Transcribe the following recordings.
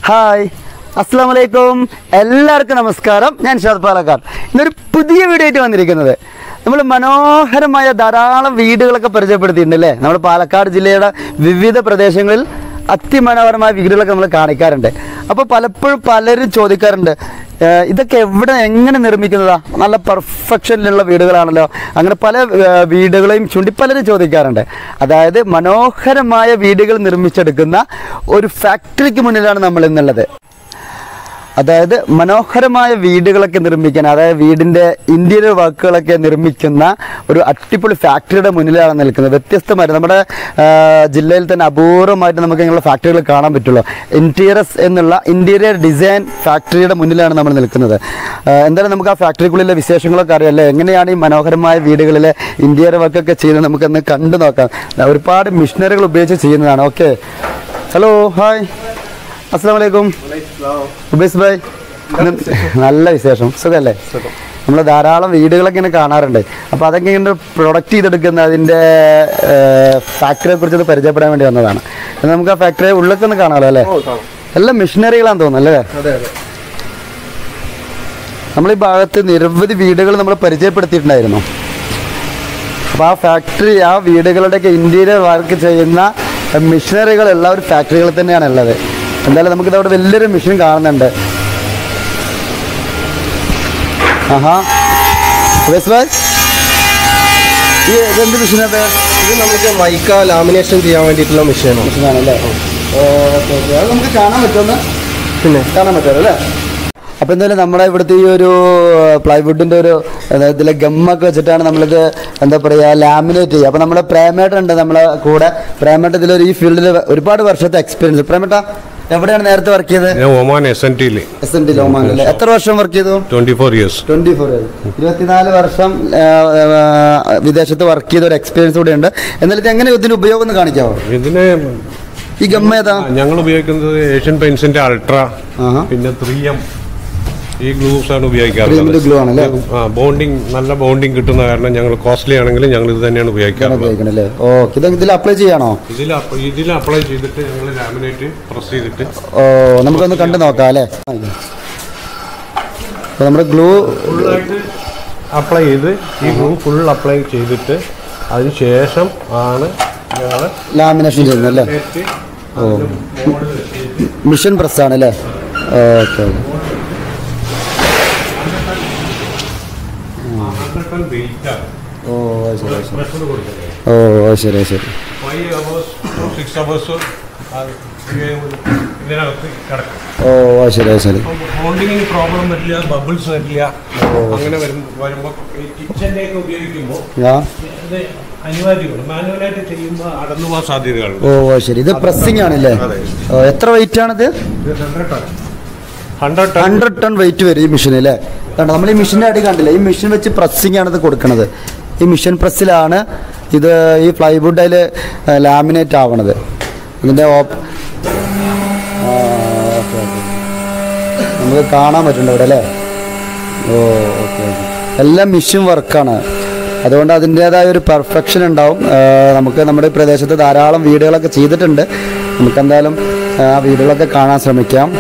Hi അസ്സാം വലൈക്കും എല്ലാവർക്കും നമസ്കാരം ഞാൻ ഷാദ് പാലക്കാട് ഇന്നൊരു പുതിയ വീഡിയോ ആയിട്ട് വന്നിരിക്കുന്നത് നമ്മൾ മനോഹരമായ ധാരാളം വീടുകളൊക്കെ പരിചയപ്പെടുത്തിയിട്ടുണ്ട് അല്ലേ നമ്മൾ പാലക്കാട് ജില്ലയുടെ വിവിധ പ്രദേശങ്ങളിൽ അതിമനോഹരമായ വീടുകളൊക്കെ നമ്മൾ കാണിക്കാറുണ്ട് അപ്പോൾ പലപ്പോഴും പലരും ചോദിക്കാറുണ്ട് "ഏഹ്, ഇതൊക്കെ എവിടെ എങ്ങനെ നിർമ്മിക്കുന്നതാ നല്ല പെർഫെക്ഷനിലുള്ള വീടുകളാണല്ലോ അങ്ങനെ പല ഏഹ്, വീടുകളെയും ചൂണ്ടി പലരും ചോദിക്കാറുണ്ട് അതായത് മനോഹരമായ വീടുകൾ നിർമ്മിച്ചെടുക്കുന്ന ഒരു ഫാക്ടറിക്ക് മുന്നിലാണ് നമ്മൾ ഇന്നുള്ളത് അതായത് മനോഹരമായ വീടുകളൊക്കെ നിർമ്മിക്കാൻ അതായത് വീടിൻ്റെ ഇൻറ്റീരിയർ വർക്കുകളൊക്കെ നിർമ്മിക്കുന്ന ഒരു അടിപൊളി ഫാക്ടറിയുടെ മുന്നിലാണ് നിൽക്കുന്നത് വ്യത്യസ്തമായിട്ട് നമ്മുടെ ആ, ജില്ലയിൽ തന്നെ അപൂർവമായിട്ട് നമുക്ക് ഇങ്ങനെയുള്ള ഫാക്ടറികൾ കാണാൻ പറ്റുള്ളൂ ഇൻറ്റീരിയർസ് എന്നുള്ള ഇൻറ്റീരിയർ ഡിസൈൻ ഫാക്ടറിയുടെ മുന്നിലാണ് നമ്മൾ നിൽക്കുന്നത് ആ, എന്തായാലും നമുക്ക് ആ ഫാക്ടറിക്കുള്ളിലെ വിശേഷങ്ങളൊക്കെ അറിയാം എങ്ങനെയാണ് ഈ മനോഹരമായ വീടുകളിലെ ഇൻറ്റീരിയർ വർക്കൊക്കെ ചെയ്യുന്നത് നമുക്കൊന്ന് കണ്ടു നോക്കാം ഒരുപാട് മിഷനറികൾ ഉപയോഗിച്ച് ചെയ്യുന്നതാണ് ഓക്കെ ഹലോ ഹായ് അസ്സാം വലൈക്കും ഉബൈസ് ഭായ് ഇന്ന് നല്ല വിശേഷം സുഖല്ലേ നമ്മൾ ധാരാളം വീടുകളൊക്കെ ഇങ്ങനെ കാണാറുണ്ട് അപ്പോൾ അതൊക്കെ ഇങ്ങനെ പ്രൊഡക്റ്റ് ചെയ്തെടുക്കുന്ന അതിൻ്റെ ഫാക്ടറിയെ കുറിച്ച് ഒന്ന് പരിചയപ്പെടാൻ വേണ്ടി വന്നതാണ് എന്നാൽ നമുക്ക് ആ ഫാക്ടറി ഉള്ളിലൊക്കെ ഒന്ന് കാണാമല്ലോ അല്ലേ എല്ലാം മെഷീനറികളാന്ന് തോന്നുന്നു അല്ലേ അതെ അതെ നമ്മൾ ഈ ഭാഗത്ത് നിരവധി വീടുകൾ നമ്മൾ പരിചയപ്പെടുത്തിയിട്ടുണ്ടായിരുന്നു അപ്പോൾ ആ ഫാക്ടറി ആ വീടുകളുടെയൊക്കെ ഇൻറ്റീരിയർ വർക്ക് ചെയ്യുന്ന മെഷീനറികളുള്ള ഒരു ഫാക്ടറികൾ തന്നെയാണ് ഉള്ളത് എന്തായാലും നമുക്കിത് അവിടെ വലിയൊരു മെഷീൻ കാണുന്നുണ്ട് ആഹാ ഉവൈസ് ഭായ് ഈ ഇതെന്ത് മെഷീനത് ഇത് നമുക്ക് വൈക്ക ലാമിനേഷൻ ചെയ്യാൻ വേണ്ടിയിട്ടുള്ള മെഷീനാണ് മെഷീനാണല്ലേ ഓക്കെ ഓക്കെ അത് നമുക്ക് കാണാൻ പറ്റുമെന്ന് പിന്നെ കാണാൻ പറ്റുമല്ലോ അല്ലേ അപ്പോൾ എന്തായാലും നമ്മുടെ ഇവിടുത്തെ ഈ ഒരു പ്ലൈവുഡിൻ്റെ ഒരു എന്താ ഇതിലെ ഗമ്മൊക്കെ വെച്ചിട്ടാണ് നമ്മളിത് എന്താ പറയുക ലാമിനേറ്റ് ചെയ്യുക അപ്പോൾ നമ്മുടെ പ്രേമേട്ടൻ ഉണ്ട് നമ്മളെ കൂടെ പ്രേമേട്ട ഇതിലൊരു ഈ ഫീൽഡിൽ ഒരുപാട് വർഷത്തെ എക്സ്പീരിയൻസ് പ്രേമേട്ട എവിടെയാണ് നേരത്തെ വർക്ക് ചെയ്തത് ഞാൻ ഒമാൻ എസ് എൻ ടിയിൽ എസ് എൻ ടി ലോമാനല്ലേ എത്ര വർഷം വർക്ക് ചെയ്തു twenty four years twenty four ഇരുപത്തിനാല് വർഷം ആ, ആ, വിദേശത്ത് വർക്ക് ചെയ്ത ഒരു എക്സ്പീരിയൻസ് കൂടെ ഉണ്ട് എന്നാലും ഇത് എങ്ങനെ ഇതിന് ഉപയോഗം ഒന്ന് കാണിക്കാവോ ഇതിന് ഈ ഗമ്മ ഏതാ ഞങ്ങൾ ഉപയോഗിക്കുന്നത് ഏഷ്യൻ പെയിന്റ്സിന്റെ അൾട്ര ആഹാ. പിന്നെ ത്രീ എം ഈ ഗ്ലൂസ് ആണ് Three M glue ആണല്ലേ? ഉപയോഗിക്കാറുള്ളത് ബോണ്ടിങ് നല്ല ബോണ്ടിങ് കിട്ടുന്ന കാരണം ഞങ്ങൾ കോസ്റ്റ്ലി ആണെങ്കിലും ഞങ്ങൾ ഇത് തന്നെയാണ് ഉപയോഗിക്കാറുള്ളത് ഉപയോഗിക്കണല്ലേ ഓക്കെ ഇത് ഇതിൽ അപ്ലൈ ചെയ്യാണോ ഇതിൽ അപ്പ- ഇതിൽ അപ്ലൈ ചെയ്തിട്ട് ഞങ്ങൾ ലാമിനേറ്റ് പ്രസ് ചെയ്തിട്ട് ഓ നമുക്കൊന്ന് കണ്ടു നോക്കാം അല്ലേ അപ്പോൾ നമ്മുടെ ഗ്ലൂ ഫുള്ളായിട്ട് അപ്ലൈ ചെയ്ത് ഈ ഗ്ലൂ ഫുൾ അപ്ലൈ ചെയ്തിട്ട് അതിന് ശേഷം ആണ് ഞങ്ങൾ ലാമിനേഷൻ ചെയ്യുന്നത് അല്ലേ ഓ മിഷൻ പ്രസ്സാണ് അല്ലേ ഓക്കെ ഓക്കെ ഓ അത് ശരി അത് ശരി പ്രഷർ കൊടുക്കുന്നത് ഓ അത് ശരി അത് ശരി ഫൈവ് അവേഴ്സ് സിക്സ് അവേഴ്സ് ഇതിനകത്ത് കിടക്കും ഓ അത് ശരി അത് ശരി ബോണ്ടിങ്ങിന് പ്രോബ്ലം വരില്ല ബബിൾസ് വരില്ല അങ്ങനെ വരും വരുമ്പോൾ ഈ കിച്ചൻ്റെ ഒക്കെ ഉപയോഗിക്കുമ്പോൾ ആ ഇത് അനിവാര്യമാണ് മാനുവലായിട്ട് ചെയ്യുമ്പോൾ അടന്നു പോകാൻ സാധ്യതകളുണ്ട് ഓ അത് ശരി ഇത് പ്രസ്സിംഗ് ആണല്ലേ ഓ, എത്ര വെയിറ്റ് ആണിത് hundred ton hundred ton weight വരും ഈ മെഷീൻ അല്ലേ കണ്ടോ നമ്മൾ ഈ മെഷീൻ്റെ അടി കണ്ടില്ല ഈ മെഷീൻ വെച്ച് പ്രസ്സിംഗ് ആണ് ഇത് കൊടുക്കുന്നത് ഈ മെഷീൻ പ്രസ്സിലാണ് ഇത് ഈ പ്ലൈവുഡ് അതിൽ ലാമിനേറ്റ് ആവണത് ഇതിൻ്റെ ഓപ്പ് ആ, ഓക്കെ ഓക്കെ നമുക്ക് കാണാൻ പറ്റുന്നുണ്ട് ഇവിടെ അല്ലേ ഓ ഓക്കെ ഓക്കെ എല്ലാം മെഷീൻ വർക്കാണ് അതുകൊണ്ട് അതിൻ്റേതായ ഒരു പെർഫെക്ഷൻ ഉണ്ടാവും ആ, നമുക്ക് നമ്മുടെ ഈ പ്രദേശത്ത് ധാരാളം വീടുകളൊക്കെ ചെയ്തിട്ടുണ്ട് നമുക്ക് എന്തായാലും ആ വീടുകളൊക്കെ കാണാൻ ശ്രമിക്കാം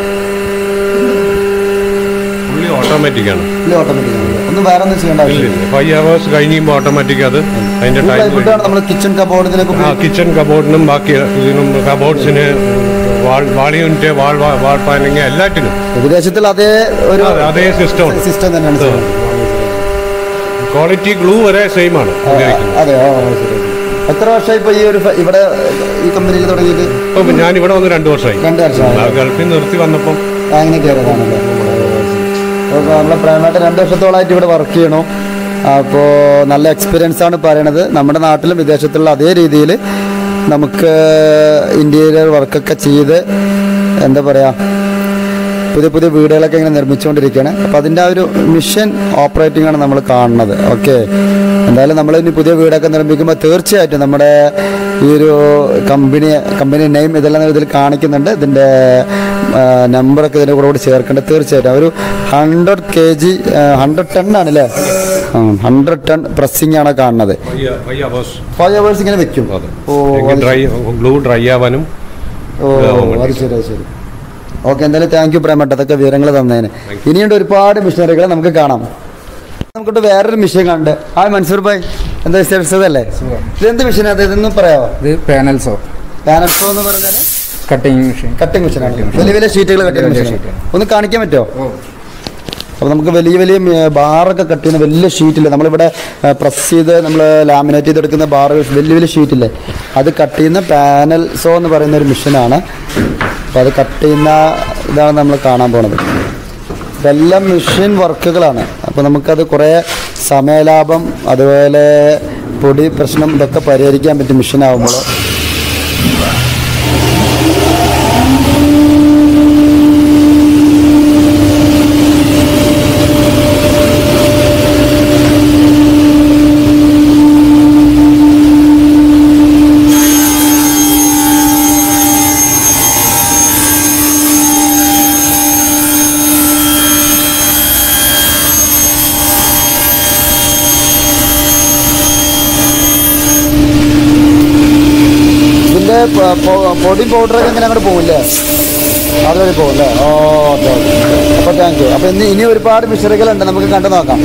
ഫുള്ളി ഓട്ടോമാറ്റിക് ആണ് ഇല്ല ഓട്ടോമാറ്റിക് ഒന്നും വേറെ ഒന്നും ചെയ്യേണ്ട ആവശ്യമില്ല ഫൈവ് അവേഴ്സ് കഴിയുമ്പോൾ ഓട്ടോമാറ്റിക് അത് അതിന്റെ ടൈം ഫുഡാണ് നമ്മൾ കിച്ചൺ കബോർഡ് ഇതിനൊക്കെ ആ കിച്ചൺ കബോർഡിനും ബാക്കി ഇതിനും കബോർഡ്സിന് വാൾ വാൾ യൂണിറ്റ് വാൾ വാൾ പാനിങ് എല്ലാറ്റിനും വിദേശത്തിൽ അതേ ഒരു അതെ, അതേ സിസ്റ്റമാണ് സിസ്റ്റം തന്നെയാണ് ചെയ്യുന്നത്. ക്വാളിറ്റി ഗ്ലൂ വരെ സെയിം ആണ് ഉപയോഗിക്കുന്നത് അതെ ഓ ശരി ശരി. എത്ര വർഷമായി ഇപ്പോൾ ഈ ഒരു ഫ- ഇവിടെ ഈ കമ്പനിയിൽ തുടങ്ങിയിട്ട് ഇപ്പം ഞാൻ ഇവിടെ വന്ന് രണ്ട് വർഷമായി രണ്ട് വർഷമായി ആ, ഗൾഫിൽ നിന്ന് നിർത്തി വന്നപ്പം അങ്ങനെ കയറിയതാണല്ലേ അപ്പോൾ നമ്മളെ പ്രേമായിട്ട് രണ്ട് വർഷത്തോളമായിട്ട് ഇവിടെ വർക്ക് ചെയ്യണു അപ്പോൾ നല്ല എക്സ്പീരിയൻസ് ആണ് പറയണത് നമ്മുടെ നാട്ടിലും വിദേശത്തുള്ള അതേ രീതിയിൽ നമുക്ക് ഇൻറ്റീരിയർ വർക്കൊക്കെ ചെയ്ത് എന്താ പറയുക പുതിയ പുതിയ വീടുകളൊക്കെ ഇങ്ങനെ നിർമ്മിച്ചുകൊണ്ടിരിക്കുകയാണ് അപ്പോൾ അതിൻ്റെ ആ ഒരു മിഷൻ ഓപ്പറേറ്റിംഗ് ആണ് നമ്മൾ കാണുന്നത് ഓക്കെ എന്തായാലും നമ്മൾ ഇനി പുതിയ വീടൊക്കെ നിർമ്മിക്കുമ്പോൾ തീർച്ചയായിട്ടും നമ്മുടെ ഈ ഒരു കമ്പനി കമ്പനി നെയിം ഇതെല്ലാം ഇതിൽ കാണിക്കുന്നുണ്ട് ഇതിൻ്റെ നമ്പറൊക്കെ ഇതിൻ്റെ കൂടെ കൂടി ചേർക്കേണ്ടത് തീർച്ചയായിട്ടും ഒരു hundred K G hundred ton ആണല്ലേ ഹൺഡ്രഡ് ടൺ പ്രസ്സിംഗ് ആണ് കാണുന്നത് five five hours five hours ഇങ്ങനെ വെക്കും അതെ ഓ അത് ഡ്രൈ ഗ്ലൂ ഡ്രൈ ആവാനും ഓ അത് ശരി അത് ശരി ഓക്കെ എന്തായാലും താങ്ക് യു പ്രേമട്ട് അതൊക്കെ വിവരങ്ങൾ തന്നതിന് ഇനിയുണ്ട് ഒരുപാട് മിഷനറികൾ നമുക്ക് കാണാം നമുക്കിട്ട് വേറൊരു മിഷൻ കണ്ട് ആ മൻസൂർ ഭായ് എന്താ വിശേഷിച്ചതല്ലേ ഇതെന്ത് മിഷൻ അത് ഇതൊന്നും പറയാമോ ഇത് പാനൽസോ പാനൽസോ എന്ന് പറഞ്ഞാൽ കട്ടിങ് മെഷീൻ കട്ടിംഗ് മെഷീനാണ് വലിയ വലിയ ഷീറ്റുകൾ കട്ടിംഗ് വലിയ മെഷീൻ sheet. ഒന്ന് കാണിക്കാൻ പറ്റുമോ അപ്പോൾ നമുക്ക് വലിയ വലിയ ഏ, ബാറൊക്കെ കട്ട് ചെയ്യുന്ന വലിയ ഷീറ്റില്ലേ നമ്മളിവിടെ പ്രസ് ചെയ്ത് നമ്മൾ ലാമിനേറ്റ് ചെയ്തെടുക്കുന്ന ബാർ വലിയ വലിയ ഷീറ്റില്ലേ അത് കട്ട് ചെയ്യുന്ന പാനൽ സോ എന്ന് പറയുന്ന ഒരു മെഷീനാണ് അപ്പോൾ അത് കട്ട് ചെയ്യുന്ന ഇതാണ് നമ്മൾ കാണാൻ പോണത് ഇതെല്ലാം മെഷീൻ വർക്കുകളാണ് അപ്പോൾ നമുക്കത് കുറേ സമയലാഭം അതുപോലെ പൊടി പ്രശ്നം ഇതൊക്കെ പരിഹരിക്കാൻ പറ്റും മെഷീൻ ആകുമ്പോൾ ഇതിൻ്റെ പ- പൊ- പൊടി പൗഡറൊക്കെ ഇങ്ങനെ അങ്ങോട്ട് പോകില്ലേ അതുവഴി പോകുമല്ലേ ഓ ഓക്കെ ഓക്കെ അപ്പോൾ താങ്ക് യു അപ്പോൾ ഇനി ഇനി ഒരുപാട് മിഷറികളുണ്ട് നമുക്ക് കണ്ടു നോക്കാം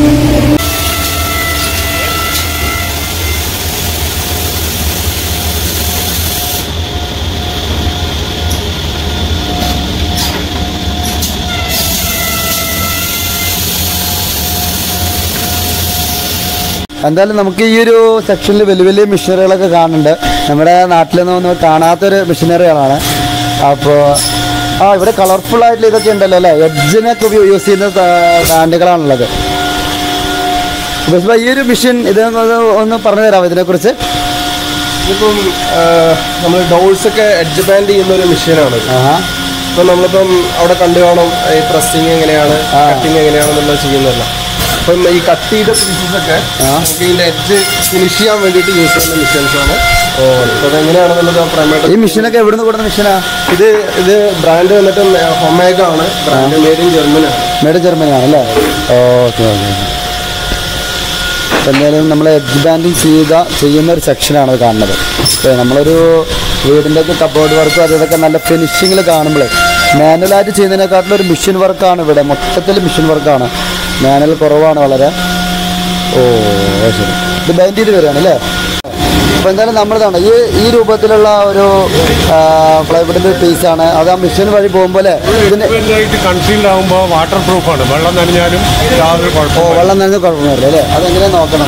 എന്തായാലും നമുക്ക് ഈ ഒരു സെക്ഷനിൽ വലിയ വലിയ മിഷനറികളൊക്കെ കാണുന്നുണ്ട് നമ്മുടെ നാട്ടിലൊന്നും ഒന്നും കാണാത്തൊരു മിഷനറികളാണ് അപ്പോൾ ആ ഇവിടെ കളർഫുൾ ആയിട്ടുള്ള ഇതൊക്കെ ഉണ്ടല്ലോ അല്ലേ എഡ്ജിനൊക്കെ യൂസ് ചെയ്യുന്ന ബ്രാൻഡുകളാണുള്ളത് ബസ് ഈ ഒരു മിഷൻ ഇത് ഒന്ന് ഒന്ന് പറഞ്ഞു തരാമോ ഇതിനെക്കുറിച്ച് ഇതിപ്പം നമ്മൾ ഡോൾസ് ഒക്കെ എഡ്ജ് ബാൻഡ് ചെയ്യുന്ന ഒരു മെഷീനാണ് ആഹാ ഇപ്പം നമ്മളിപ്പം അവിടെ കണ്ടു കാണും ഈ പ്രസ്സിങ് എങ്ങനെയാണ് കട്ടിങ് എങ്ങനെയാണെന്നുള്ളത് ചെയ്യുന്നതല്ല അപ്പം ഈ കട്ട് ചെയ്ത പീസസ് ഒക്കെ നമുക്ക് ഇതിന്റെ എഡ്ജ് ഫിനിഷ് ചെയ്യാൻ വേണ്ടിയിട്ട് യൂസ് ചെയ്യുന്ന മെഷീൻസ് ആണ് അപ്പോൾ അതെങ്ങനെയാണെന്നുള്ളത് പ്രൈമായിട്ട് ഈ മിഷനൊക്കെ എവിടുന്ന് കൊടുക്കുന്ന മിഷനാ ഇത് ഇത് ബ്രാൻഡ് വന്നിട്ട് ഹൊമേഗ ആണ് ബ്രാൻഡ് മെയ്ഡ് ഇൻ ജർമ്മനി ആണ് മേഡ് ജർമ്മനിയാണ് അല്ലേ ഓക്കെ ഓക്കെ എന്തായാലും നമ്മൾ എഡ്ജ് ബാൻഡിങ് ചെയ്ത ചെയ്യുന്ന ഒരു സെക്ഷനാണ് അത് കാണുന്നത് ഏ, നമ്മളൊരു വീടിൻ്റെ ഒക്കെ കബോർഡ് വർക്കും അത് ഇതൊക്കെ നല്ല ഫിനിഷിങ്ങിൽ കാണുമ്പോൾ മാനുവലായിട്ട് ചെയ്യുന്നതിനെക്കാട്ടിലും ഒരു മിഷൻ വർക്കാണ് ഇവിടെ മൊത്തത്തിൽ മിഷൻ വർക്കാണ് മാനുവൽ കുറവാണ് വളരെ ഓ അത് ശരി ഇത് ബൈൻഡ് ചെയ്ത് വരികയാണ് അല്ലേ അപ്പോൾ എന്തായാലും നമ്മളിതാണ് ഈ ഈ രൂപത്തിലുള്ള ഒരു പ്ലൈവുഡിൻ്റെ പീസാണ് അത് ആ മിഷൻ വഴി പോകുമ്പോൾ ഇതിന് കൺസീൽഡ് ആകുമ്പോൾ വാട്ടർ പ്രൂഫാണ് വെള്ളം നനഞ്ഞാലും യാതൊരു ഓ കുഴപ്പമില്ല വെള്ളം നനഞ്ഞ് കുഴപ്പമില്ല അല്ലേ അതെങ്ങനെ നോക്കണം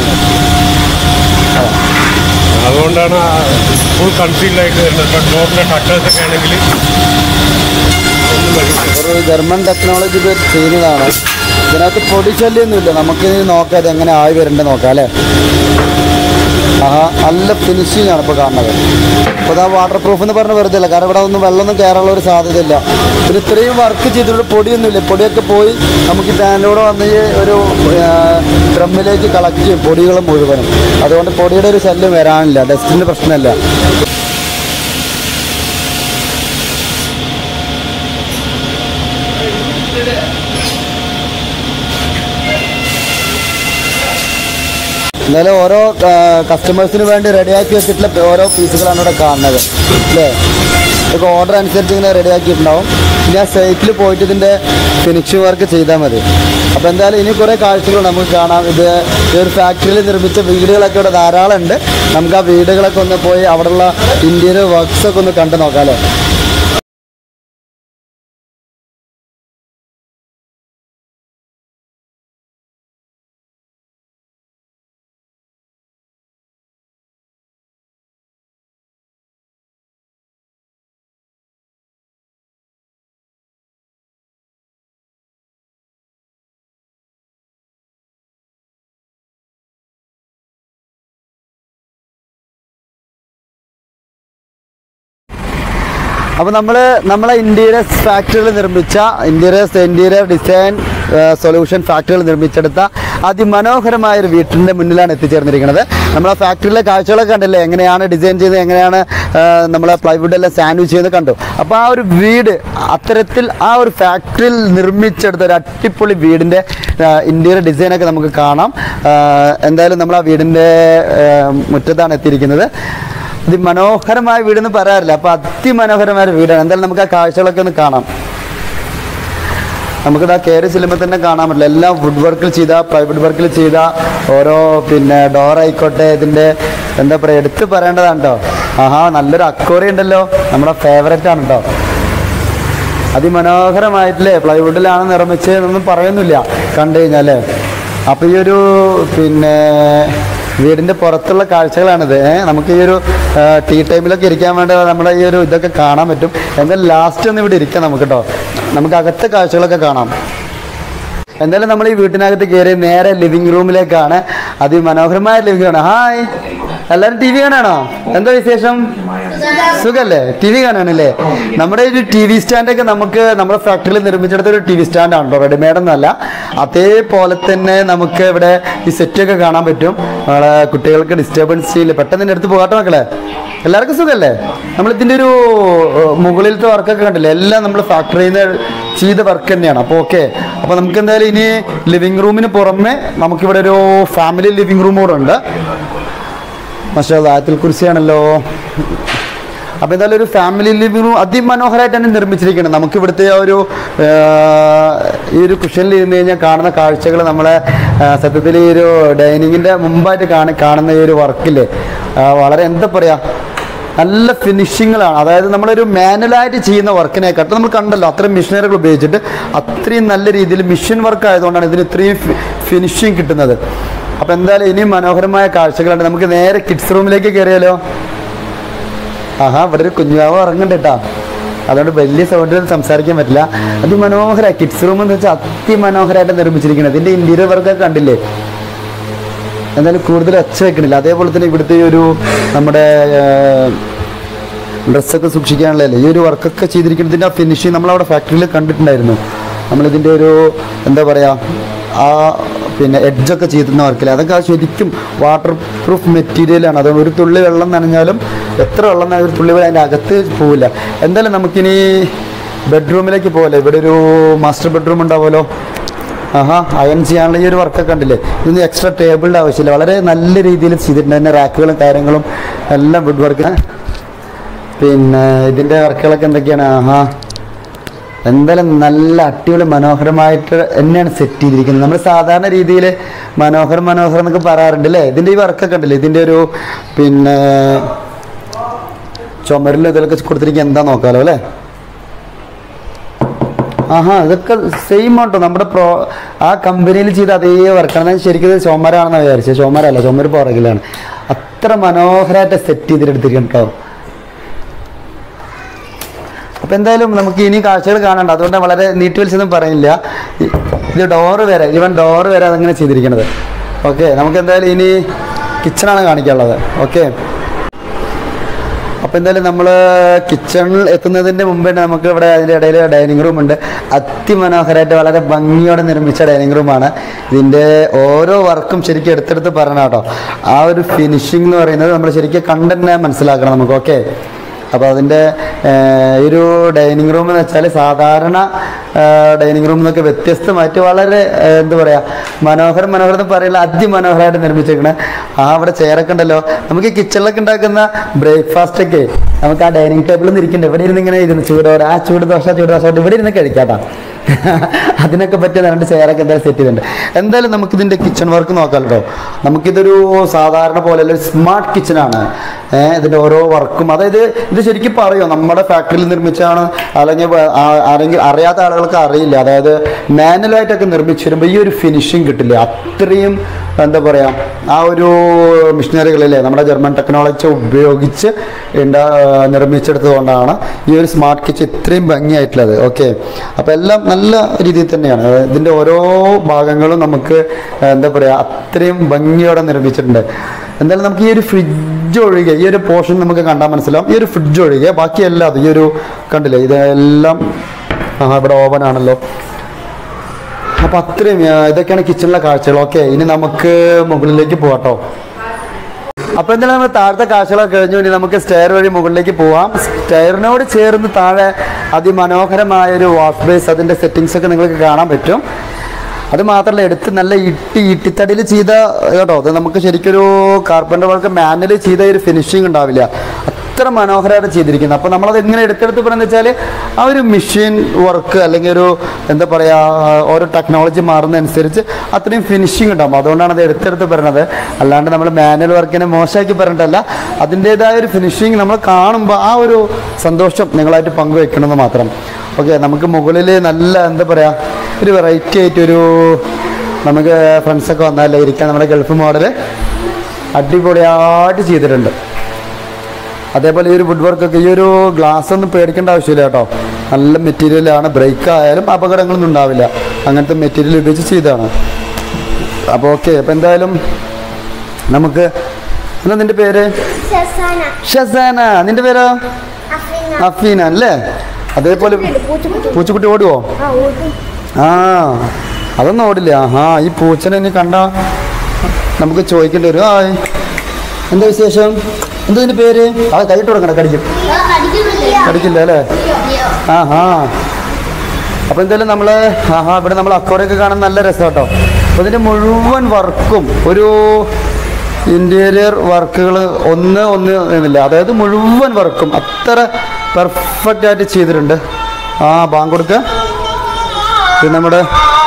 അതുകൊണ്ടാണ് ഫുൾ കൺസീൽഡ് ആയിട്ട് വരുന്നത് ഇപ്പം ഡോറിൻ്റെ ഷട്ടേഴ്സ് ഒക്കെ ആണെങ്കിൽ ഒരു ജർമ്മൻ ടെക്നോളജി ഇത് ചെയ്യുന്നതാണ് ഇതിനകത്ത് പൊടി ശല്യമൊന്നുമില്ല നമുക്ക് ഇനി നോക്കാം ഇത് എങ്ങനെ ആയി വരേണ്ടത് നോക്കാം അല്ലേ ആഹാ നല്ല ഫിനിഷിംഗ് ആണ് ഇപ്പോൾ കാണുന്നത് അപ്പോൾ ഇതാ വാട്ടർ പ്രൂഫ് എന്ന് പറഞ്ഞ വെറുതെ അല്ല കാരണം ഇവിടെ ഒന്നും വെള്ളമൊന്നും കയറാനുള്ള ഒരു സാധ്യതയില്ല പിന്നെ ഇത്രയും വർക്ക് ചെയ്തിട്ട് പൊടിയൊന്നുമില്ല പൊടിയൊക്കെ പോയി നമുക്ക് ഈ ഫാനിലൂടെ വന്ന് ഈ ഒരു ഡ്രമ്മിലേക്ക് കളക്ട് ചെയ്യും പൊടികൾ മുഴുവനും അതുകൊണ്ട് പൊടിയുടെ ഒരു ശല്യം വരാനില്ല ഡസ്റ്റിൻ്റെ പ്രശ്നമല്ല എന്നാലും ഓരോ കസ്റ്റമേഴ്സിന് വേണ്ടി റെഡിയാക്കി വെച്ചിട്ടുള്ള ഓരോ പീസുകളാണ് ഇവിടെ കാണുന്നത് അല്ലേ ഇതൊക്കെ ഓർഡർ അനുസരിച്ച് ഇങ്ങനെ റെഡിയാക്കിയിട്ടുണ്ടാവും ഇനി ആ സൈറ്റിൽ പോയിട്ട് ഇതിൻ്റെ ഫിനിഷിംഗ് വർക്ക് ചെയ്താൽ മതി അപ്പോൾ എന്തായാലും ഇനി കുറേ കാഴ്ചകൾ നമുക്ക് കാണാം ഇത് ഈ ഒരു ഫാക്ടറിയിൽ നിർമ്മിച്ച വീടുകളൊക്കെ ഇവിടെ ധാരാളം ഉണ്ട് നമുക്ക് ആ വീടുകളൊക്കെ ഒന്ന് പോയി അവിടെയുള്ള ഇന്ത്യയിലെ വർക്ക്സ് ഒക്കെ ഒന്ന് കണ്ടു നോക്കാം അല്ലേ അപ്പോൾ നമ്മൾ നമ്മളെ ഇന്ത്യയിലെ ഫാക്ടറികൾ നിർമ്മിച്ച ഇന്ത്യയിലെ ഇന്ത്യയിലെ ഡിസൈൻ സൊല്യൂഷൻ ഫാക്ടറികൾ നിർമ്മിച്ചെടുത്ത അതിമനോഹരമായ ഒരു വീട്ടിൻ്റെ മുന്നിലാണ് എത്തിച്ചേർന്നിരിക്കുന്നത് നമ്മൾ ആ ഫാക്ടറിയിലെ കാഴ്ചകളൊക്കെ കണ്ടില്ലേ എങ്ങനെയാണ് ഡിസൈൻ ചെയ്ത് എങ്ങനെയാണ് നമ്മൾ പ്ലൈവുഡ് എല്ലാം സാൻഡ്വിച്ച് ചെയ്യുന്നത് കണ്ടു അപ്പോൾ ആ ഒരു വീട് അത്തരത്തിൽ ആ ഒരു ഫാക്ടറിയിൽ നിർമ്മിച്ചെടുത്ത ഒരു അടിപൊളി വീടിൻ്റെ ഇന്ത്യയുടെ ഡിസൈനൊക്കെ നമുക്ക് കാണാം ആ, എന്തായാലും നമ്മൾ ആ വീടിൻ്റെ ആ, മുറ്റത്താണ് എത്തിയിരിക്കുന്നത് ഇത് മനോഹരമായ വീടെന്ന് പറയാറില്ല അപ്പോൾ അതിമനോഹരമായ വീടാണ് എന്തായാലും നമുക്ക് ആ കാഴ്ചകളൊക്കെ ഒന്ന് കാണാം നമുക്കിത് ആ കയറി ചെല്ലുമ്പോൾ തന്നെ കാണാൻ പറ്റില്ല എല്ലാം വുഡ് വർക്കിൽ ചെയ്ത പ്രൈവറ്റ് വർക്കിൽ ചെയ്ത ഓരോ പിന്നെ ഡോർ ആയിക്കോട്ടെ ഇതിൻ്റെ എന്താ പറയുക എടുത്ത് പറയേണ്ടതാണ് കേട്ടോ ആഹാ നല്ലൊരു അക്കോറി ഉണ്ടല്ലോ നമ്മുടെ ഫേവറേറ്റ് ആണ് കേട്ടോ അതിമനോഹരമായിട്ടില്ലേ പ്ലൈവുഡിലാണ് നിർമ്മിച്ച് എന്നൊന്നും പറയുന്നില്ല കണ്ടു കഴിഞ്ഞാൽ അപ്പോൾ ഈ ഒരു പിന്നെ വീടിൻ്റെ പുറത്തുള്ള കാഴ്ചകളാണിത് ഏ, നമുക്ക് ഈ ഒരു ടീ ടൈമിലൊക്കെ ഇരിക്കാൻ വേണ്ടി നമ്മുടെ ഈ ഒരു ഇതൊക്കെ കാണാൻ പറ്റും എന്തായാലും ലാസ്റ്റ് ഒന്ന് ഇവിടെ ഇരിക്കാം നമുക്ക് കേട്ടോ നമുക്ക് അകത്തെ കാഴ്ചകളൊക്കെ കാണാം എന്തായാലും നമ്മൾ ഈ വീട്ടിനകത്ത് കയറി നേരെ ലിവിങ് റൂമിലേക്കാണ് അതിമനോഹരമായ ലിവിംഗ് റൂം ഹായ് എല്ലാവരും ടി വി കാണാണോ എന്താ വിശേഷം സുഖല്ലേ ടി വി കാണാനല്ലേ നമ്മുടെ ഒരു ടി വി സ്റ്റാൻഡൊക്കെ നമുക്ക് നമ്മുടെ ഫാക്ടറിയിൽ നിർമ്മിച്ചെടുത്ത ഒരു ടി വി സ്റ്റാൻഡ് ആണല്ലോ റെഡിമെയ്ഡ് ഒന്നല്ല അതേപോലെ തന്നെ നമുക്ക് ഇവിടെ ഈ സെറ്റൊക്കെ കാണാൻ പറ്റും നമ്മളെ കുട്ടികൾക്ക് ഡിസ്റ്റർബൻസ് ചെയ്യില്ല പെട്ടെന്ന് തന്നെ എടുത്ത് പോകാട്ടെ മക്കളെ എല്ലാവർക്കും സുഖല്ലേ നമ്മൾ ഇതിൻ്റെ ഒരു ഏഹ്, മുകളിലത്തെ വർക്കൊക്കെ കണ്ടില്ലേ എല്ലാം നമ്മൾ ഫാക്ടറിയിൽ നിന്ന് ചെയ്ത വർക്ക് തന്നെയാണ് അപ്പോൾ ഓക്കെ അപ്പോൾ നമുക്ക് എന്തായാലും ഇനി ലിവിങ് റൂമിന് പുറമെ നമുക്കിവിടെ ഒരു ഫാമിലി ലിവിങ് റൂം കൂടെ ഉണ്ട് പക്ഷേ ആയത്തിൽ കുറിച്ചാണല്ലോ അപ്പോൾ എന്തായാലും ഒരു ഫാമിലി ലിവിംഗ് റൂം അതിമനോഹരമായിട്ടാണ് നിർമ്മിച്ചിരിക്കുന്നത് നമുക്ക് ഇവിടുത്തെ ആ ഒരു ആ, ഈ ഒരു കുഷനിൽ ഇരുന്ന് കഴിഞ്ഞാൽ കാണുന്ന കാഴ്ചകൾ നമ്മളെ ആ, സത്യത്തിൽ ഈ ഒരു ഡൈനിങ്ങിൻ്റെ മുമ്പായിട്ട് കാണി കാണുന്ന ഈ ഒരു വർക്കില്ലേ വളരെ എന്താ പറയുക നല്ല ഫിനിഷിങ്ങുകളാണ് അതായത് നമ്മളൊരു മാനുവലായിട്ട് ചെയ്യുന്ന വർക്കിനെക്കാട്ടും നമ്മൾ കണ്ടല്ലോ അത്രയും മെഷീനറികൾ ഉപയോഗിച്ചിട്ട് അത്രയും നല്ല രീതിയിൽ മെഷീൻ വർക്ക് ആയതുകൊണ്ടാണ് ഇതിന് ഇത്രയും ഫിനിഷിങ് കിട്ടുന്നത് അപ്പോൾ എന്തായാലും ഇനിയും മനോഹരമായ കാഴ്ചകളുണ്ട് നമുക്ക് നേരെ കിഡ്സ് റൂമിലേക്ക് കയറിയാലോ ആഹാ ഇവിടെ ഒരു കുഞ്ഞുവാവ് ഇറങ്ങുന്നുണ്ട് കേട്ടോ അതുകൊണ്ട് വലിയ സൗണ്ടിൽ സംസാരിക്കാൻ പറ്റില്ല അതിമനോഹര കിഡ്സ് റൂം എന്ന് വെച്ചാൽ അതിമനോഹരമായിട്ട് നിർമ്മിച്ചിരിക്കുന്നത് ഇതിൻ്റെ ഇന്റീരിയർ വർക്കൊക്കെ കണ്ടില്ലേ എന്തായാലും കൂടുതൽ ഒച്ച വെക്കണില്ല അതേപോലെ തന്നെ ഇവിടുത്തെ ഈ ഒരു നമ്മുടെ ഡ്രസ്സൊക്കെ സൂക്ഷിക്കാനുള്ളതല്ലേ ഈ ഒരു വർക്കൊക്കെ ചെയ്തിരിക്കുന്നതിൻ്റെ ആ ഫിനിഷിങ് നമ്മളവിടെ ഫാക്ടറിയിൽ കണ്ടിട്ടുണ്ടായിരുന്നു നമ്മളിതിൻ്റെ ഒരു എന്താ പറയുക ആ പിന്നെ എഡ്ജൊക്കെ ചെയ്തിരുന്ന വർക്കില്ല അതൊക്കെ ആ ശരിക്കും വാട്ടർ പ്രൂഫ് മെറ്റീരിയലാണ് അതുകൊണ്ട് ഒരു തുള്ളി വെള്ളം നനഞ്ഞാലും എത്ര വെള്ളം നനഞ്ഞാലും ഒരു തുള്ളി വെള്ളം അതിൻ്റെ അകത്ത് പോവില്ല എന്തായാലും നമുക്കിനി ബെഡ്റൂമിലേക്ക് പോലെ ഇവിടെ ഒരു മാസ്റ്റർ ബെഡ്റൂം ഉണ്ടാവുമല്ലോ ആഹാ അയൺ ചെയ്യാനുള്ള ഈ ഒരു വർക്കൊക്കെ ഉണ്ടല്ലേ ഇതിന് എക്സ്ട്രാ ടേബിളിൻ്റെ ആവശ്യമില്ല വളരെ നല്ല രീതിയിൽ ചെയ്തിട്ടുണ്ട് അതിൻ്റെ റാക്കുകളും കാര്യങ്ങളും എല്ലാം വുഡ് വർക്ക് പിന്നെ ഇതിൻ്റെ വർക്കുകളൊക്കെ എന്തൊക്കെയാണ് ആഹാ എന്തായാലും നല്ല അടിപൊളി മനോഹരമായിട്ട് തന്നെയാണ് സെറ്റ് ചെയ്തിരിക്കുന്നത് നമ്മൾ സാധാരണ രീതിയിൽ മനോഹരം മനോഹരം എന്നൊക്കെ പറയാറുണ്ട് അല്ലേ ഇതിൻ്റെ ഈ വർക്കൊക്കെ ഉണ്ടല്ലേ ഇതിൻ്റെ ഒരു പിന്നെ ചുമരിലും ഇതിലൊക്കെ കൊടുത്തിരിക്കുക എന്താ നോക്കാലോ അല്ലേ ആഹാ ഇതൊക്കെ സെയിം ആട്ടോ നമ്മുടെ പ്രോ ആ കമ്പനിയിൽ ചെയ്ത അതേ വർക്കാണ് ഞാൻ ശരിക്കും ഇത് ചുമരാണെന്ന് വിചാരിച്ചത് ചുമരല്ല ചുമര് പുറകിലാണ് അത്ര മനോഹരമായിട്ട് സെറ്റ് ചെയ്തിട്ടെടുത്തിരിക്കണം കേട്ടോ അപ്പം എന്തായാലും നമുക്ക് ഇനി കാഴ്ചകൾ കാണണ്ട അതുകൊണ്ട് വളരെ നീറ്റ് വലിച്ചൊന്നും പറയുന്നില്ല ഇ- ഇത് ഡോറ് വരെ ഇവൻ ഡോറ് വരെ അതങ്ങനെ ചെയ്തിരിക്കണത് ഓക്കെ നമുക്ക് എന്തായാലും ഇനി കിച്ചണാണ് കാണിക്കാനുള്ളത് ഓക്കെ അപ്പോൾ എന്തായാലും നമ്മൾ കിച്ചണിൽ എത്തുന്നതിൻ്റെ മുമ്പേ തന്നെ നമുക്ക് ഇവിടെ അതിൻ്റെ ഇടയിൽ ഡൈനിങ് റൂം ഉണ്ട് അതിമനോഹരമായിട്ട് വളരെ ഭംഗിയോടെ നിർമ്മിച്ച ഡൈനിങ് റൂമാണ് ഇതിൻ്റെ ഓരോ വർക്കും ശരിക്കും എടുത്തെടുത്ത് പറയണം കേട്ടോ ആ ഒരു ഫിനിഷിംഗ് എന്ന് പറയുന്നത് നമ്മൾ ശരിക്കും കണ്ടന്നെ മനസ്സിലാക്കണം നമുക്ക് ഓക്കെ അപ്പോൾ അതിൻ്റെ ഈ ഒരു ഡൈനിങ് റൂം എന്ന് വെച്ചാൽ സാധാരണ ഡൈനിങ് റൂമിൽ നിന്നൊക്കെ വ്യത്യസ്തമായിട്ട് വളരെ ഏ, എന്താ പറയുക മനോഹരം മനോഹരം എന്ന് പറയുന്നത് അതിമനോഹരമായിട്ട് നിർമ്മിച്ചേക്കണേ ആ അവിടെ ചെയറൊക്കെ ഉണ്ടല്ലോ നമുക്ക് കിച്ചണിലൊക്കെ ഉണ്ടാക്കുന്ന ബ്രേക്ക്ഫാസ്റ്റ് ഒക്കെ നമുക്ക് ആ ഡൈനിങ് ടേബിളിൽ നിന്ന് ഇരിക്കണ്ട ഇവിടെ ഇരുന്ന് ഇങ്ങനെ ഇരുന്ന് ചൂടോടെ ആ ചൂട് ദോശ ചൂട് ദോശ കൊണ്ട് ഇവിടെ ഇരുന്ന് കഴിക്കാട്ടാ അതിനൊക്കെ പറ്റിയ രണ്ട് ചെയറൊക്കെ എന്തായാലും സെറ്റ് ചെയ്തിട്ടുണ്ട് എന്തായാലും നമുക്കിതിൻ്റെ കിച്ചൺ വർക്ക് നോക്കാം കേട്ടോ നമുക്കിതൊരു സാധാരണ പോലെയല്ല ഒരു സ്മാർട്ട് കിച്ചണാണ് ഏഹ് ഇതിൻ്റെ ഓരോ വർക്കും അതായത് ഇത് ശരിക്കും പറയുമോ നമ്മുടെ ഫാക്ടറിയിൽ നിർമ്മിച്ചാണ് അല്ലെങ്കിൽ വേ- ആ- ആരെങ്കിലും അറിയാത്ത ആളുകൾക്ക് അറിയില്ല അതായത് മാനുവലായിട്ടൊക്കെ നിർമ്മിച്ച് വരുമ്പോൾ ഈ ഒരു ഫിനിഷിങ് കിട്ടില്ല അത്രയും എന്താ പറയുക ആ ഒരു മിഷനറികളിലെ നമ്മുടെ ജർമ്മൻ ടെക്നോളജി ഉപയോഗിച്ച് ഉണ്ടാ നിർമ്മിച്ചെടുത്തത് കൊണ്ടാണ് ഈ ഒരു സ്മാർട്ട് കിച്ചൺ ഇത്രയും ഭംഗിയായിട്ടുള്ളത് ഓക്കെ അപ്പോൾ എല്ലാം നല്ല രീതിയിൽ തന്നെയാണ് അതായത് ഇതിൻ്റെ ഓരോ ഭാഗങ്ങളും നമുക്ക് എന്താ പറയുക അത്രയും ഭംഗിയോടെ നിർമ്മിച്ചിട്ടുണ്ട് എന്തായാലും നമുക്ക് ഈ ഒരു ഫ്രിഡ്ജ് ഒഴികെ ഈ ഒരു പോർഷൻ നമുക്ക് കണ്ടാൽ മനസ്സിലാവും ഈ ഒരു ഫ്രിഡ്ജ് ഒഴികെ ബാക്കി എല്ലാം ഈ ഒരു കണ്ടില്ലേ ഇതെല്ലാം ആ ഇവിടെ ഓവൻ ആണല്ലോ അപ്പോൾ അത്രയും ആ, ഇതൊക്കെയാണ് കിച്ചണിലെ കാഴ്ചകൾ ഓക്കെ ഇനി നമുക്ക് മുകളിലേക്ക് പോകാട്ടോ അപ്പോൾ എന്തായാലും നമ്മൾ താഴത്തെ കാഴ്ചകളൊക്കെ കഴിഞ്ഞു ഇനി നമുക്ക് സ്റ്റെയർ വഴി മുകളിലേക്ക് പോവാം സ്റ്റെയറിനോട് ചേർന്ന് താഴെ അതിമനോഹരമായ ഒരു വാഷ് ബേസ് അതിൻ്റെ സെറ്റിങ്സ് ഒക്കെ നിങ്ങൾക്ക് കാണാൻ പറ്റും അത് മാത്രമല്ല എടുത്ത് നല്ല ഇട്ടി ഇട്ടിത്തടിയിൽ ചെയ്ത കേട്ടോ അത് നമുക്ക് ശരിക്കൊരു കാർപ്പൻ്റർ വർക്ക് മാനുവലി ചെയ്ത ഒരു ഫിനിഷിങ് ഉണ്ടാവില്ല അത്ര മനോഹരമായിട്ട് ചെയ്തിരിക്കുന്നത് അപ്പോൾ നമ്മളത് എങ്ങനെ എടുത്തെടുത്ത് പറയുന്നത് വെച്ചാൽ ആ ഒരു മെഷീൻ വർക്ക് അല്ലെങ്കിൽ ഒരു എന്താ പറയുക ഓരോ ടെക്നോളജി മാറുന്നതനുസരിച്ച് അത്രയും ഫിനിഷിങ് ഉണ്ടാകും അതുകൊണ്ടാണ് അത് എടുത്തെടുത്ത് പറയുന്നത് അല്ലാണ്ട് നമ്മൾ മാനുവൽ വർക്കിനെ മോശമാക്കി പറഞ്ഞിട്ടല്ല അതിൻ്റേതായ ഒരു ഫിനിഷിങ് നമ്മൾ കാണുമ്പോൾ ആ ഒരു സന്തോഷം നിങ്ങളായിട്ട് പങ്കുവെക്കണമെന്ന് മാത്രം ഓക്കെ നമുക്ക് മുകളിൽ നല്ല എന്താ പറയുക ഒരു വെറൈറ്റി ആയിട്ടൊരു നമുക്ക് ഫ്രണ്ട്സൊക്കെ വന്നാലേ ഇരിക്കാൻ നമ്മുടെ ഗൾഫ് മോഡൽ അടിപൊളിയായിട്ട് ചെയ്തിട്ടുണ്ട് അതേപോലെ ഈ ഒരു വുഡ് വർക്കൊക്കെ ഈ ഒരു ഗ്ലാസ് ഒന്നും പേടിക്കേണ്ട ആവശ്യമില്ല കേട്ടോ നല്ല മെറ്റീരിയലാണ് ബ്രേക്ക് ആയാലും അപകടങ്ങളൊന്നും ഉണ്ടാവില്ല അങ്ങനത്തെ മെറ്റീരിയൽ ഉപയോഗിച്ച് ചെയ്തതാണ് അപ്പോൾ ഓക്കെ അപ്പോൾ എന്തായാലും നമുക്ക് എന്താ നിൻ്റെ പേര് ശസാന ഷസാന നിൻ്റെ പേരോ അഫീന അഫീന അല്ലേ അതേപോലെ പൂച്ചക്കുട്ടി പൂച്ചക്കുട്ടി ഓടുവോ ആ ഓടും ആ അതൊന്നും ഓടില്ല ആഹാ ഈ പൂച്ചനെ ഇനി കണ്ട നമുക്ക് ചോദിക്കേണ്ടി വരും ആയ് എന്താ വിശേഷം എന്താ ഇതിന്റെ പേര് ആ കൈയിട്ട് കൊടുക്കണ്ട കടിക്കും കടിക്കില്ല അല്ലേ ആഹാ അപ്പോൾ എന്തായാലും നമ്മൾ ആഹാ ഇവിടെ നമ്മൾ അക്കോറയൊക്കെ കാണാൻ നല്ല രസം കേട്ടോ അപ്പോൾ ഇതിൻ്റെ മുഴുവൻ വർക്കും ഒരു ഇൻറ്റീരിയർ വർക്കുകൾ ഒന്ന് ഒന്ന് എന്നില്ല അതായത് മുഴുവൻ വർക്കും അത്ര പെർഫെക്റ്റ് ആയിട്ട് ചെയ്തിട്ടുണ്ട് ആ ബാങ്ക് കൊടുക്കുക ഇത് നമ്മുടെ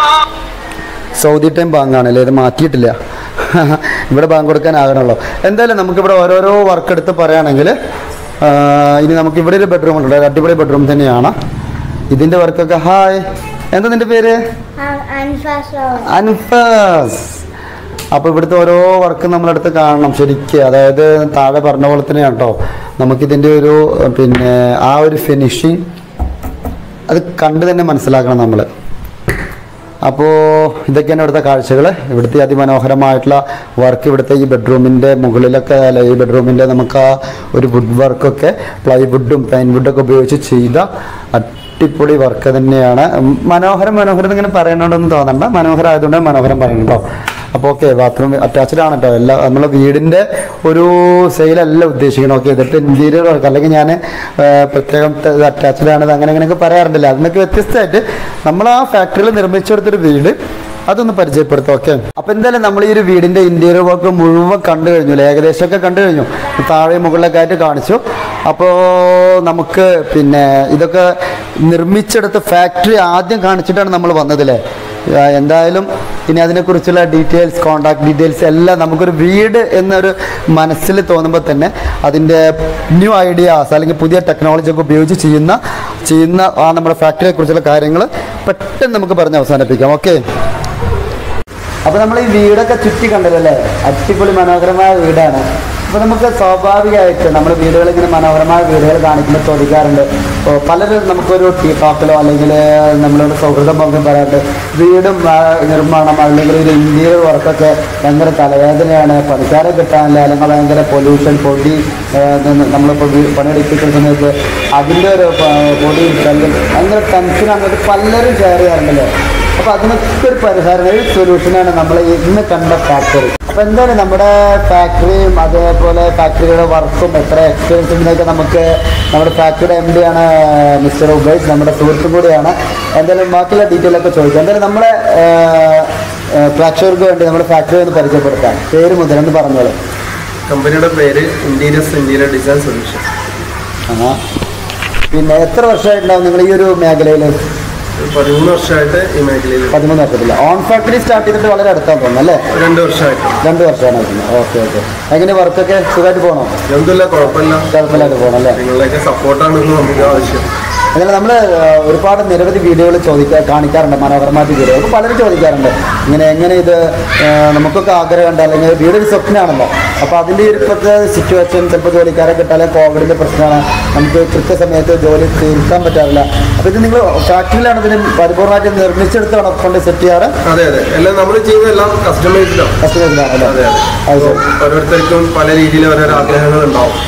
സൗദി ടൈം ബാങ്കാണല്ലേ ഇത് മാറ്റിയിട്ടില്ല ഇവിടെ ബാങ്ക് കൊടുക്കാനാകണമല്ലോ എന്തായാലും നമുക്കിവിടെ ഓരോരോ വർക്ക് എടുത്ത് പറയുകയാണെങ്കിൽ ആ, ഇനി നമുക്ക് ഇവിടെ ഒരു ബെഡ്റൂം ഉണ്ട് ഒരു അടിപൊളി ബെഡ്റൂം തന്നെയാണ് ഇതിൻ്റെ വർക്കൊക്കെ ഹായ് എന്താ നിൻ്റെ പേര് അൻഫാസ് അൻഫാസ് അപ്പോൾ ഇവിടുത്തെ ഓരോ വർക്ക് നമ്മളെടുത്ത് കാണണം ശരിക്കും അതായത് താഴെ പറഞ്ഞ പോലെ തന്നെയാണ് കേട്ടോ നമുക്കിതിൻ്റെ ഒരു പിന്നെ ആ ഒരു ഫിനിഷിങ് അത് കണ്ട് തന്നെ മനസ്സിലാക്കണം നമ്മൾ അപ്പോൾ ഇതൊക്കെയാണ് ഇവിടുത്തെ കാഴ്ചകൾ ഇവിടുത്തെ അതിമനോഹരമായിട്ടുള്ള വർക്ക് ഇവിടുത്തെ ഈ ബെഡ്റൂമിൻ്റെ മുകളിലൊക്കെ അല്ല ഈ ബെഡ്റൂമിൻ്റെ നമുക്ക് ആ ഒരു വുഡ് വർക്കൊക്കെ പ്ലൈവുഡും പൈൻവുഡൊക്കെ ഉപയോഗിച്ച് ചെയ്ത അടിപൊളി വർക്ക് തന്നെയാണ് ഉം, മനോഹരം മനോഹരം ഇങ്ങനെ പറയണോണ്ടൊന്നും തോന്നണ്ട മനോഹരം ആയതുകൊണ്ട് മനോഹരം പറയണം കേട്ടോ അപ്പോൾ ഓക്കെ ബാത്റൂം അറ്റാച്ച്ഡ് ആണ് കേട്ടോ എല്ലാ നമ്മളെ വീടിൻ്റെ ഒരു സെയിലല്ല ഉദ്ദേശിക്കണം ഓക്കെ ഇതിട്ട് ഇൻറ്റീരിയർ വർക്ക് അല്ലെങ്കിൽ ഞാൻ പ്രത്യേകം അറ്റാച്ച്ഡ് ആണ് ഇത് അങ്ങനെ അങ്ങനെയൊക്കെ പറയാറുണ്ടല്ലോ അതിനൊക്കെ വ്യത്യസ്തമായിട്ട് നമ്മൾ ആ ഫാക്ടറിയിൽ നിർമ്മിച്ചെടുത്തൊരു വീട് അതൊന്ന് പരിചയപ്പെടുത്താം ഓക്കെ അപ്പോൾ എന്തായാലും നമ്മൾ ഈ ഒരു വീടിൻ്റെ ഇൻറ്റീരിയർ വർക്ക് മുഴുവൻ കണ്ടു കഴിഞ്ഞു അല്ലേ ഏകദേശമൊക്കെ കണ്ടു കഴിഞ്ഞു താഴെ മുകളിലൊക്കെ ആയിട്ട് കാണിച്ചു അപ്പോൾ നമുക്ക് പിന്നെ ഇതൊക്കെ നിർമ്മിച്ചെടുത്ത ഫാക്ടറി ആദ്യം കാണിച്ചിട്ടാണ് നമ്മൾ വന്നതല്ലേ ആ, എന്തായാലും ഇനി അതിനെക്കുറിച്ചുള്ള ഡീറ്റെയിൽസ് കോണ്ടാക്ട് ഡീറ്റെയിൽസ് എല്ലാം നമുക്കൊരു വീട് എന്നൊരു മനസ്സിൽ തോന്നുമ്പോൾ തന്നെ അതിൻ്റെ ന്യൂ ഐഡിയാസ് അല്ലെങ്കിൽ പുതിയ ടെക്നോളജി ഒക്കെ ഉപയോഗിച്ച് ചെയ്യുന്ന ചെയ്യുന്ന ആ നമ്മുടെ ഫാക്ടറിയെ കുറിച്ചുള്ള കാര്യങ്ങൾ പെട്ടെന്ന് നമുക്ക് പറഞ്ഞ് അവസാനിപ്പിക്കാം ഓക്കെ അപ്പോൾ നമ്മൾ ഈ വീടൊക്കെ ചുറ്റി കണ്ടതല്ലേ അടിപൊളി മനോഹരമായ വീടാണ് അപ്പോൾ നമുക്ക് സ്വാഭാവികമായിട്ട് നമ്മൾ വീടുകൾ ഇങ്ങനെ മനോഹരമായ വീടുകൾ കാണിക്കുമ്പോൾ ചോദിക്കാറുണ്ട് ഓ, പലരും നമുക്കൊരു ടീ ടോക്കിലോ അല്ലെങ്കിൽ നമ്മളൊരു സൗഹൃദം പങ്കും പറയാറുണ്ട് വീടും ആ, നിർമ്മാണം അല്ലെങ്കിൽ ഒരു ഇന്ത്യയിൽ വർക്കൊക്കെ ഭയങ്കര തലവേദനയാണ് പണിക്കാരെ കിട്ടാനില്ല അല്ലെങ്കിൽ ഭയങ്കര പൊല്യൂഷൻ പൊടി ആ, നിന്ന് നമ്മളിപ്പോൾ വീ- പണിയെടുപ്പിക്കുന്ന സമയത്ത് അതിൻ്റെ ഒരു പ- പൊടി ശല്യം ഭയങ്കര ടെൻഷനാണ് അത് പലരും ഷെയർ ചെയ്യാറുണ്ടല്ലോ അപ്പോൾ അതിനൊക്കെ ഒരു പരിഹാരം ഒരു സൊല്യൂഷനാണ് നമ്മൾ ഇന്ന് കണ്ട ഫാക്ടറി അപ്പോൾ എന്തായാലും നമ്മുടെ ഫാക്ടറിയും അതേപോലെ ഫാക്ടറിയുടെ വർക്കും എത്ര എക്സ്പീരിയൻസ് ഉണ്ടെന്നൊക്കെ നമുക്ക് നമ്മുടെ ഫാക്ടറിയുടെ എം ഡി ആണ് മിസ്റ്റർ ഉബൈസ് നമ്മുടെ സുഹൃത്തും കൂടിയാണ് എന്തായാലും ബാക്കിയുള്ള ഡീറ്റെയിൽ ഒക്കെ ചോദിക്കാം എന്തായാലും നമ്മളെ ആ, ആ, പ്രേക്ഷകർക്ക് വേണ്ടി നമ്മുടെ ഫാക്ടറി ഒന്ന് പരിചയപ്പെടുത്താം പേര് മുതൽ എന്ന് പറഞ്ഞോളൂ കമ്പനിയുടെ പേര് ഇന്റീരിയർസ് ഇന്റീരിയർ ഡിസൈൻ സൊല്യൂഷൻ ആ പിന്നെ എത്ര വർഷമായിട്ടുണ്ടാവും നിങ്ങൾ ഈ ഒരു മേഖലയിൽ പതിമൂന്ന് വർഷമായിട്ട് ഈ മേഖലയിൽ പതിമൂന്ന് വർഷത്തില്ല ഓൺ ഫാക്ടറി സ്റ്റാർട്ട് ചെയ്തിട്ട് വളരെ അടുത്താന്ന് തോന്നുന്നു അല്ലേ രണ്ട് വർഷമായിട്ട് രണ്ട് വർഷമാണ് നടക്കുന്നത് ഓക്കെ ഓക്കെ എങ്ങനെ വർക്കൊക്കെ സുഖമായിട്ട് പോകണോ എന്തില്ല കുഴപ്പമില്ല കുഴപ്പമില്ലാതെ പോകണം അല്ലേ നിങ്ങളുടെയൊക്കെ സപ്പോർട്ടാണ് നമുക്ക് ആവശ്യം അങ്ങനെ നമ്മൾ ഒരുപാട് നിരവധി വീഡിയോകൾ ചോദിക്കാൻ കാണിക്കാറുണ്ട് മനോഹരമായിട്ട് വീഡിയോ അപ്പോൾ പലരും ചോദിക്കാറുണ്ട് ഇങ്ങനെ എങ്ങനെ ഇത് ആ, നമുക്കൊക്കെ ആഗ്രഹമുണ്ട് അല്ലെങ്കിൽ വീട് ഒരു സ്വപ്നമാണല്ലോ അപ്പോൾ അതിൻ്റെ ഒരു ഇപ്പോഴത്തെ സിറ്റുവേഷൻ ചിലപ്പോൾ ജോലിക്കാരെ കിട്ടാൻ കോവിഡിൻ്റെ പ്രശ്നമാണ് നമുക്ക് കൃത്യസമയത്ത് ജോലി തീർക്കാൻ പറ്റാറില്ല അപ്പോൾ ഇത് നിങ്ങൾ ഫാക്ടറിയിലാണ് ഇതിന് പരിപൂർണ്ണമായിട്ട് നിർമ്മിച്ചെടുത്താണ് കൊണ്ട് സെറ്റ് ചെയ്യാറ് അതെ അതെ എല്ലാം നമ്മൾ ചെയ്യുന്നതെല്ലാം കസ്റ്റമൈസ്ഡാണ് കസ്റ്റമേഴ്സിനാണ് അല്ലേ അതെ അതെ അത് ശരി ഓരോരുത്തർക്കും പല രീതിയിൽ ഓരോരോ ആഗ്രഹങ്ങൾ ഉണ്ടാവും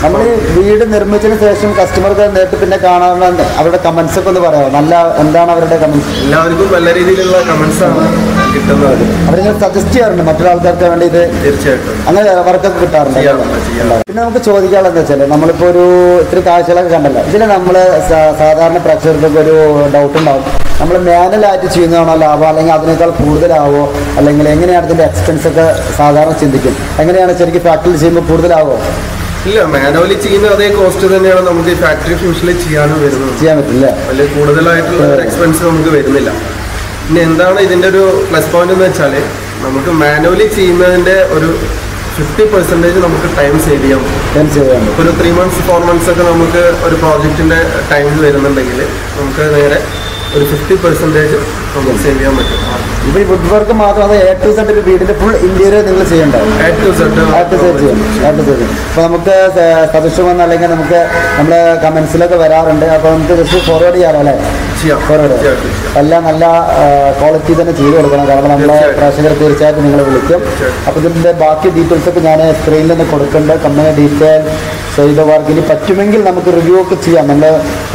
നമ്മൾ ഈ വീട് നിർമ്മിച്ചതിന് ശേഷം കസ്റ്റമർക്ക് നേരിട്ട് പിന്നെ കാണാറുണ്ട് അവരുടെ കമന്റ്സ് ഒക്കെ ഒന്ന് പറയാമോ നല്ല എന്താണ് അവരുടെ കമന്റ്സ് എല്ലാവർക്കും നല്ല രീതിയിലുള്ള കമന്റ്സ് ആണ് കിട്ടുന്നത് അവരിങ്ങനെ സജസ്റ്റ് ചെയ്യാറുണ്ട് മറ്റൊരു ആൾക്കാർക്ക് വേണ്ടി ഇത് തീർച്ചയായിട്ടും അങ്ങനെ വർക്കൊക്കെ കിട്ടാറുണ്ട് ചെയ്യാറുണ്ട്, ചെയ്യാറുണ്ട്. പിന്നെ നമുക്ക് ചോദിക്കാനുള്ളത് എന്താ വെച്ചാൽ നമ്മളിപ്പോൾ ഒരു ഇത്തിരി കാഴ്ചകളൊക്കെ കണ്ടല്ലോ ഇതിൽ നമ്മൾ സാധാരണ പ്രേക്ഷകർക്കൊക്കെ ഒരു ഡൗട്ട് ഉണ്ടാവും നമ്മൾ മാനുവലായിട്ട് ചെയ്യുന്നതാണോ ലാഭം അല്ലെങ്കിൽ അതിനേക്കാൾ കൂടുതലാവോ അല്ലെങ്കിൽ എങ്ങനെയാണ് ഇതിൻ്റെ എക്സ്പെൻസ് ഒക്കെ സാധാരണ ചിന്തിക്കും എങ്ങനെയാണ് ശരിക്കും ഫാക്ടറിയിൽ ചെയ്യുമ്പോൾ കൂടുതലാവോ ഇല്ല മാനുവലി ചെയ്യുന്ന അതേ കോസ്റ്റ് തന്നെയാണ് നമുക്ക് ഈ ഫാക്ടറി ഫ്യൂഷനിൽ ചെയ്യാനും വരുന്നത് ചെയ്യാൻ പറ്റില്ല വലിയ കൂടുതലായിട്ടുള്ള ഒരു എക്സ്പെൻസ് നമുക്ക് വരുന്നില്ല പിന്നെ എന്താണ് ഇതിന്റെ ഒരു പ്ലസ് പോയിന്റ് എന്ന് വെച്ചാൽ നമുക്ക് മാനുവലി ചെയ്യുന്നതിന്റെ ഒരു ഫിഫ്റ്റി പെർസെൻറ്റേജ് നമുക്ക് ടൈം സേവ് ചെയ്യാൻ പറ്റും ഞാൻ ചെയ്യാൻ ഇപ്പോൾ ഒരു ത്രീ മന്ത്സ് ഫോർ മന്ത്സ് ഒക്കെ നമുക്ക് ഒരു പ്രോജക്റ്റിന്റെ ടൈം വരുന്നുണ്ടെങ്കിൽ നമുക്ക് നേരെ ഒരു ഫിഫ്റ്റി പെർസെൻറ്റേജ് നമുക്ക് സേവ് ചെയ്യാൻ പറ്റും ഇപ്പോൾ ഈ വുഡ് വർക്ക് മാത്രം അത് എ ടു സെഡ് ഒരു വീടിൻ്റെ ഫുൾ ഇന്റീരിയർ നിങ്ങൾ ചെയ്യണ്ടാവും എ ടു സെഡ് ആയിട്ട് സെർച്ച് ചെയ്യും ആയിട്ട് സെർച്ച് ചെയ്യും അപ്പോൾ നമുക്ക് സജഷൻ വന്ന അല്ലെങ്കിൽ നമുക്ക് നമ്മുടെ കമൻസിലൊക്കെ വരാറുണ്ട് അപ്പോൾ നമുക്ക് ജസ്റ്റ് ഫോർവേഡ് ചെയ്യാമല്ലോ അല്ലേ ചെയ്യാം ഫോർവേഡ് തീർച്ചയായിട്ടും ചെയ്യാം. എല്ലാം നല്ല ക്വാളിറ്റി തന്നെ ചെയ്തു കൊടുക്കണം കാരണം നമ്മളെ തീർച്ചയായിട്ടും. പ്രേക്ഷകർ തീർച്ചയായിട്ടും നിങ്ങളെ വിളിക്കും തീർച്ചയായിട്ടും. അപ്പോൾ ഇതിൻ്റെ ബാക്കി ഡീറ്റെയിൽസ് ഒക്കെ ഞാൻ സ്ക്രീനിൽ നിന്ന് കൊടുക്കുന്നുണ്ട് കമ്പനി ഡീറ്റെയിൽ ചെയ്ത വർക്ക് ഇനി പറ്റുമെങ്കിൽ നമുക്ക് റിവ്യൂ ഒക്കെ ചെയ്യാം നമ്മൾ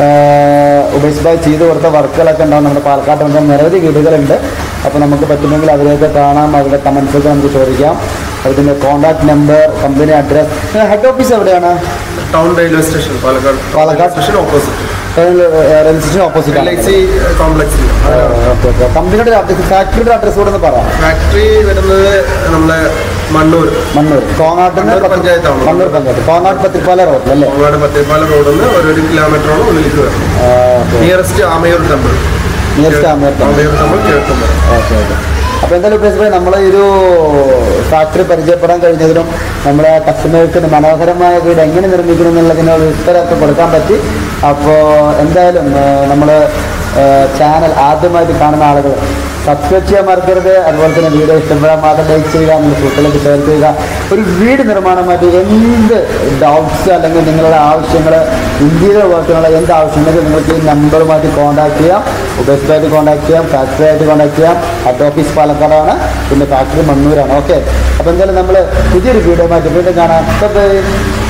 ഉപേഷ് ഭായ് ചെയ്തു കൊടുത്ത വർക്കുകളൊക്കെ ഉണ്ടാവും നമ്മുടെ പാലക്കാട് ഉണ്ട് നിരവധി വീടുകളുണ്ട് അപ്പോൾ നമുക്ക് പറ്റുമെങ്കിൽ അവരെയൊക്കെ കാണാം അവരുടെ കമൻസ് ഒക്കെ നമുക്ക് ചോദിക്കാം അതിൻ്റെ contact number company address head office എവിടെയാണ് town railway station Palakkad Palakkad. Station opposite railway station opposite L I ആണ് സി കോംപ്ലക്സിൽ ഓക്കെ ഓക്കെ കമ്പനിയുടെ അഡ്രസ് ഫാക്ടറിയുടെ അഡ്രസ് കൂടെ ഒന്ന് പറയാം ഫാക്ടറി വരുന്നത് നമ്മളെ മണ്ണൂർ മണ്ണൂർ കോങ്ങാട്ടിൽ മണ്ണൂർ പഞ്ചായത്താണ്. മണ്ണൂർ പഞ്ചായത്ത് കോങ്ങാട് പത്തിപ്പാല റോഡിലല്ലേ കോങ്ങാട് പത്തേപ്പാല റോഡിൽ നിന്ന് ഒരു ഒരു കിലോമീറ്ററോളം ഉള്ളിലേക്ക് വരും nearest Amayur temple nearest Amayur temple. Amayur temple കിഴക്കും വരും ഓക്കെ ഓക്കെ അപ്പോൾ എന്തായാലും ഉപേഷ് ഭായി നമ്മളെ ഒരു ഫാക്ടറി പരിചയപ്പെടാൻ കഴിഞ്ഞതിനും നമ്മുടെ കസ്റ്റമേഴ്സിന് മനോഹരമായ വീട് എങ്ങനെ നിർമ്മിക്കണം എന്നുള്ളതിന് ഒരു ഉത്തരമൊക്കെ കൊടുക്കാൻ പറ്റി അപ്പോൾ എന്തായാലും നമ്മൾ ചാനൽ ആദ്യമായിട്ട് കാണുന്ന ആളുകൾ സബ്സ്ക്രൈബ് ചെയ്യാൻ മറക്കരുത് അതുപോലെ തന്നെ വീഡിയോ ഇഷ്ടപ്പെടാൻ മാത്രം ലൈക്ക് ചെയ്യുക നിങ്ങൾ സുഹൃത്തുക്കളിലേക്ക് ഷെയർ ചെയ്യുക ഒരു വീട് നിർമ്മാണമായിട്ട് എന്ത് ഡൗട്ട്സ് അല്ലെങ്കിൽ നിങ്ങളുടെ ആവശ്യങ്ങൾ ഇന്ത്യയിലെ വർക്കുള്ള എന്ത് ആവശ്യമുണ്ടെങ്കിൽ നിങ്ങൾക്ക് ഈ നമ്പറുമായിട്ട് കോൺടാക്ട് ചെയ്യാം ഉപേഷമായിട്ട് കോൺടാക്ട് ചെയ്യാം ഫാക്ടറി ആയിട്ട് കോൺടാക്ട് ചെയ്യാം ഹെഡ് ഓഫീസ് പാലക്കാടാണ് പിന്നെ ഫാക്ടറി മണ്ണൂരാണ് ഓക്കെ അപ്പോൾ എന്തായാലും നമ്മൾ പുതിയൊരു വീഡിയോ ആയിട്ട് വീണ്ടും കാണാം ബൈ